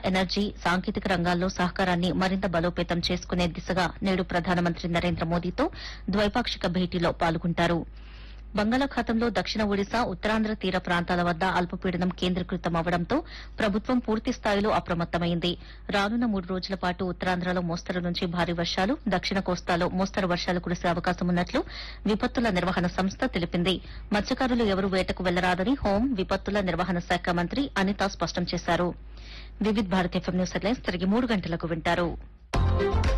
energy సాంకేతిక రంగాల్లో సహకారాన్ని మరింత బలోపేతం చేసుకునే దిశగా నేడు ప్రధానమంత్రి నరేంద్ర మోదీతో ద్వైపాక్షిక భేటీలో పాల్గొంటారు బంగాళాఖాతంలో దక్షిణ ఒడిశా ఉత్తరాంధ్ర తీర ప్రాంతాల వద్ద అల్పపీడనం కేంద్రీకృతం అవడంతో ప్రభుత్వం పూర్తి స్థాయిలో అప్రమత్తమైంది రానున్న మూడు రోజుల పాటు ఉత్తరాంధ్రలో మోస్తరు నుంచి భారీ వర్షాలు దక్షిణ కోస్తాలో మోస్తరు వర్షాలు కురిసే అవకాశం ఉన్నట్లు విపత్తుల నిర్వహణ సంస్థ తెలిపింది మత్స్యకారులు ఎవరూ వేటకు వెళ్లరాదని హోం విపత్తుల నిర్వహణ శాఖ మంత్రి అనిత స్పష్టం చేశారు Vividh Bharat FM news headlines తిరిగి మూడు గంటలకు వింటారు